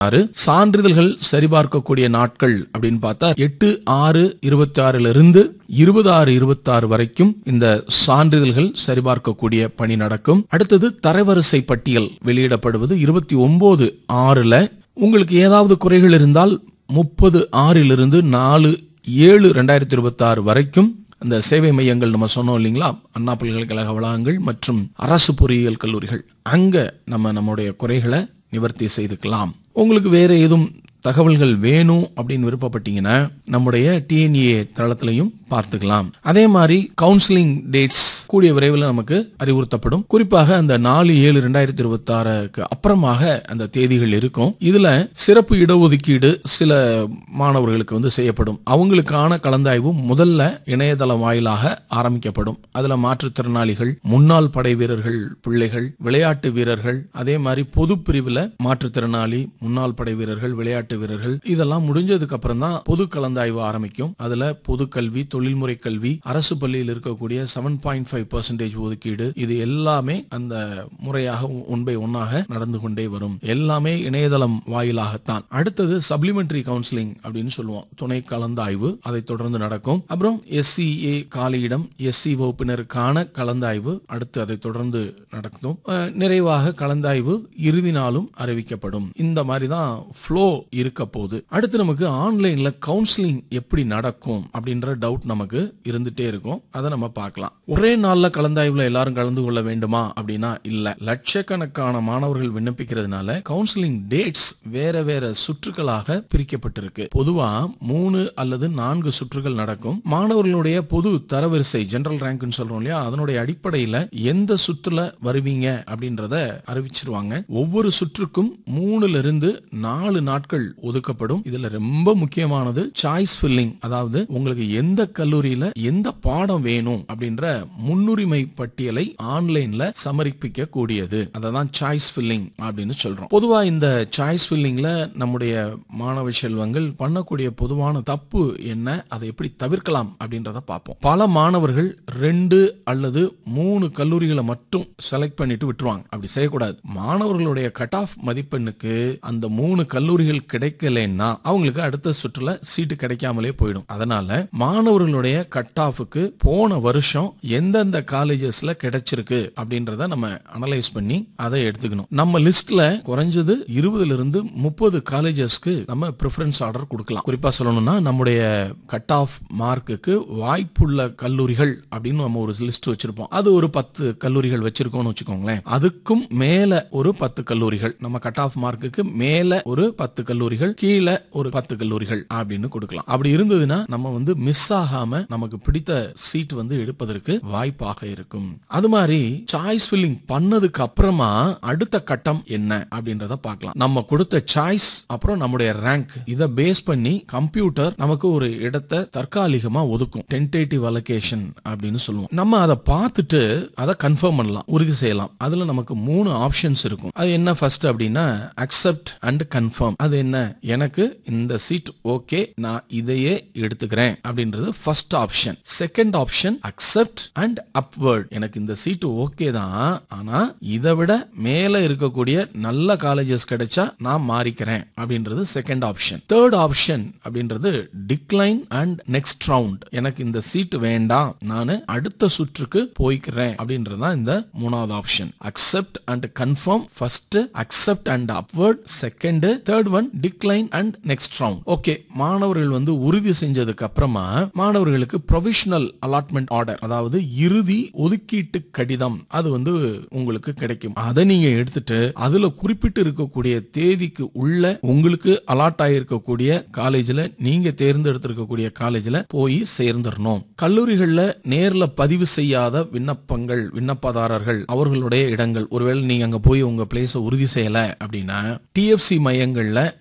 ஆறு சான்றிதழ்கள் சரிபார்க்கக்கூடிய நாட்கள் அப்படின்னு பார்த்தா எட்டு ஆறு இருபத்தி ஆறுல இருந்து இருபது ஆறு இருபத்தி ஆறு வரைக்கும் இந்த சான்றிதழ்கள் சரிபார்க்கக்கூடிய பணி நடக்கும் அடுத்தது தரவரிசை பட்டியல் வெளியிடப்படுவது இருபத்தி ஒன்பது ஆறுல உங்களுக்கு ஏதாவது குறைகள் இருந்தால் முப்பது ஆறிலிருந்து நாலு ஏழு ரெண்டாயிரத்தி இருபத்தி ஆறு வரைக்கும் அந்த சேவை மையங்கள் நம்ம சொன்னோம் இல்லைங்களா அண்ணா பல்கலைக்கழக வளாகங்கள் மற்றும் அரசு பொறியியல் கல்லூரிகள் அங்க நம்ம நம்முடைய குறைகளை நிவர்த்தி செய்துக்கலாம் உங்களுக்கு வேற ஏதும் தகவல்கள் வேணும் அப்படின்னு விருப்பப்பட்டீங்கன்னா நம்முடைய டிஎன்ஏ தளத்திலையும் பார்த்துக்கலாம் அதே மாதிரி கவுன்சிலிங் டேட்ஸ் கூடிய விரைவில் நமக்கு அறிவுறுத்தப்படும் குறிப்பாக அந்த நாலு ஏழு ரெண்டாயிரத்தி இருபத்தி ஆறுக்கு அப்புறமாக அந்த தேதிகள் இருக்கும் இதுல சிறப்பு இடஒதுக்கீடு சில மாணவர்களுக்கு வந்து செய்யப்படும் அவங்களுக்கான கலந்தாய்வு முதல்ல இணையதளம் வாயிலாக ஆரம்பிக்கப்படும் அதுல மாற்றுத்திறனாளிகள் முன்னாள் படை வீரர்கள் பிள்ளைகள் விளையாட்டு வீரர்கள் அதே மாதிரி பொது பிரிவுல மாற்றுத்திறனாளி முன்னாள் படை வீரர்கள் விளையாட்டு வீரர்கள் இதெல்லாம் முடிஞ்சதுக்கு அப்புறம் தான் பொது கலந்தாய்வு ஆரம்பிக்கும் அதுல பொது கல்வி தொழில்முறை கல்வி அரசு பள்ளியில் இருக்கக்கூடிய செவன் பாயிண்ட் ஃபைவ் பர்சன்டேஜ் ஒதுக்கீடு இது எல்லாமே அந்த முறையாக ஒன் பை ஒன்னாக நடந்து கொண்டே வரும் எல்லாமே இணையதளம் வாயிலாகத்தான் அடுத்தது சப்ளிமெண்டரி கவுன்சிலிங் அப்படின்னு சொல்லுவோம் துணை கலந்தாய்வு அதை தொடர்ந்து நடக்கும் அப்புறம் எஸ்சிஏ காலியிடம் எஸ்சி வகுப்பினருக்கான கலந்தாய்வு அடுத்து அதை தொடர்ந்து நடக்கும் அஹ், நிறைவாக கலந்தாய்வு இறுதி நாளும் அறிவிக்கப்படும் இந்த மாதிரி தான் ஃப்ளோ இருக்க போகுது அடுத்து நமக்கு ஆன்லைன்ல கவுன்சிலிங் எப்படி நடக்கும் அப்படின்ற டவுட் நமக்கு இருந்துட்டே இருக்கும் அதை நம்ம பார்க்கலாம் ஒரே நாள்ல கலந்தாய்வுல எல்லாரும் கலந்து கொள்ள வேண்டுமா அப்படின்னா இல்ல லட்சக்கணக்கான மாணவர்கள் விண்ணப்பிக்கிறதுனால கவுன்சிலிங் டேட்ஸ் வேற வேற சுற்றுகளாக பிரிக்கப்பட்டிருக்கு பொதுவா மூணு அல்லது நான்கு சுற்றுகள் நடக்கும் மாணவர்களுடைய பொது தரவரிசை ஜெனரல் ரேங்க்னு சொல்றோம் இல்லையா அதனுடைய அடிப்படையில எந்த சுற்றுல வருவீங்க அப்படின்றத அறிவிச்சிருவாங்க ஒவ்வொரு சுற்றுக்கும் மூணுல இருந்து நாலு நாட்கள் ஒதுக்கப்படும் இதுல ரொம்ப முக்கியமானது சாய்ஸ் ஃபில்லிங் அதாவது உங்களுக்கு எந்த கல்லூரியில எந்த பாடம் வேணும் அப்படின்ற முன்னுரிமை பட்டியலை ஆன்லைன்ல சமர்ப்பிக்க கூடியது அததான் சாய்ஸ் ஃபில்லிங் அப்படின்னு சொல்றோம் பொதுவா இந்த சாய்ஸ் ஃபில்லிங்ல நம்முடைய மாணவ செல்வங்கள் பண்ணக்கூடிய பொதுவான தப்பு என்ன அதை எப்படி தவிர்க்கலாம் அப்படின்றத பார்ப்போம் பல மாணவர்கள் ரெண்டு அல்லது மூணு கல்லூரிகளை மட்டும் செலக்ட் பண்ணிட்டு விட்டுருவாங்க அப்படி செய்யக்கூடாது மாணவர்களுடைய கட் ஆஃப் மதிப்பெண்ணுக்கு அந்த மூணு கல்லூரிகள் கிடைக்கலன்னா அவங்களுக்கு அடுத்த சுற்றுல சீட்டு கிடைக்காமலே போயிடும் அதனால மாணவர்களுடைய கட் ஆஃபுக்கு போன வருஷம் எந்தெந்த காலேஜஸ்ல கிடைச்சிருக்கு அப்படின்றத நம்ம அனலைஸ் பண்ணி அதை எடுத்துக்கணும் நம்ம லிஸ்ட்ல குறைஞ்சது இருபதுல இருந்து முப்பது காலேஜஸ்க்கு நம்ம ப்ரிஃபரன்ஸ் ஆர்டர் கொடுக்கலாம் குறிப்பா சொல்லணும்னா நம்முடைய கட் ஆஃப் மார்க்குக்கு வாய்ப்புள்ள கல்லூரிகள் அப்படின்னு நம்ம ஒரு லிஸ்ட் வச்சிருப்போம் அது ஒரு பத்து கல்லூரிகள் வச்சிருக்கோம்னு வச்சுக்கோங்களேன் அதுக்கும் மேல ஒரு பத்து கல்லூரிகள் நம்ம கட் ஆஃப் மார்க்குக்கு மேல ஒரு பத்து கல்லூரிகள் கீழே ஒரு பத்து கல்லூரிகள் அப்படின்னு கொடுக்கலாம் அப்படி இருந்ததுன்னா நம்ம வந்து மிஸ் ஆகாம நமக்கு பிடித்த சீட் வந்து எடுப்பதற்கு வாய்ப்பாக இருக்கும் அது மாதிரி சாய்ஸ் ஃபில்லிங் பண்ணதுக்கு அப்புறமா அடுத்த கட்டம் என்ன அப்படின்றத பார்க்கலாம் நம்ம கொடுத்த சாய்ஸ் அப்புறம் நம்முடைய ரேங்க் இத பேஸ் பண்ணி கம்ப்யூட்டர் நமக்கு ஒரு இடத்தை தற்காலிகமா ஒதுக்கும் டென்டேட்டிவ் அலோகேஷன் அப்படின்னு சொல்லுவோம் நம்ம அதை பார்த்துட்டு அதை கன்ஃபார்ம் பண்ணலாம் உறுதி செய்யலாம் அதுல நமக்கு மூணு ஆப்ஷன்ஸ் இருக்கும் அது என்ன ஃபர்ஸ்ட் அப்படின்னா அக்செப்ட் அண்ட் கன்ஃபார்ம் அது என்ன எனக்கு இந்த சீட் ஓகே நான் இதையே எடுத்துக்கிறேன் அப்படின்றது first option second option accept and upward எனக்கு இந்த சீட் ஓகே தான் ஆனா இதை விட மேல இருக்கக்கூடிய நல்ல காலேஜஸ் கிடைச்சா நான் மாறிக்கிறேன் அப்படின்றது செகண்ட் ஆப்ஷன் தேர்ட் ஆப்ஷன் அப்படின்றது டிக்ளைன் அண்ட் நெக்ஸ்ட் ரவுண்ட் எனக்கு இந்த சீட் வேண்டாம் நான் அடுத்த சுற்றுக்கு போய்க்கிறேன் அப்படின்றது தான் இந்த மூணாவது option accept and confirm first accept and upward second third one decline and next round okay மாணவர்கள் வந்து உறுதி செஞ்சதுக்கு அப்புறமா மாணவர்களுக்கு ப்ரொவிஷனல் அலாட்மெண்ட் ஆர்டர் அதாவது இறுதி ஒதுக்கீட்டு கடிதம் அது வந்து உங்களுக்கு கிடைக்கும் அதை நீங்க எடுத்துட்டு அதுல குறிப்பிட்டு இருக்கக்கூடிய தேதிக்கு உள்ள உங்களுக்கு அலாட் ஆகியிருக்கக்கூடிய காலேஜ்ல நீங்க தேர்ந்தெடுத்திருக்கக்கூடிய காலேஜ்ல போய் சேர்ந்துடணும் கல்லூரிகள்ல நேர்ல பதிவு செய்யாத விண்ணப்பங்கள் விண்ணப்பதாரர்கள் அவர்களுடைய இடங்கள் ஒருவேளை நீங்க அங்க போய் உங்க பிளேஸ உறுதி செய்யல அப்படின்னா டிஎஃப்சி மையங்கள்ல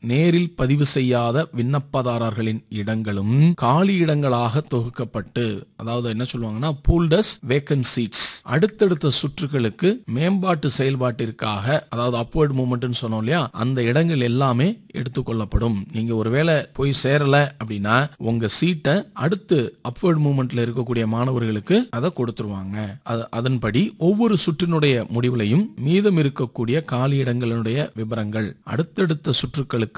நேரில் பதிவு செய்யாத விண்ணப்பதாரர்களின் இடங்களும் காலி இடங்களாக தொகுக்கப்பட்டு அதாவது என்ன சொல்லுவாங்கன்னா பூல்டஸ் வேக்கன் சீட்ஸ் அடுத்தடுத்த சுற்றுகளுக்கு மேம்பாட்டு செயல்பாட்டிற்காக அதாவது அப்வர்ட் மூவ்மெண்ட்னு சொன்னோம் இல்லையா அந்த இடங்கள் எல்லாமே எடுத்துக்கொள்ளப்படும் நீங்க ஒருவேளை போய் சேரல அப்படின்னா உங்க சீட்டை அடுத்து அப்வர்ட் மூவ்மெண்ட்ல இருக்கக்கூடிய மாணவர்களுக்கு அதை கொடுத்துருவாங்க அது- அதன்படி ஒவ்வொரு சுற்றினுடைய முடிவுலையும் மீதம் இருக்கக்கூடிய காலி இடங்களுடைய விவரங்கள் அடுத்தடுத்த சுற்றுகளுக்கு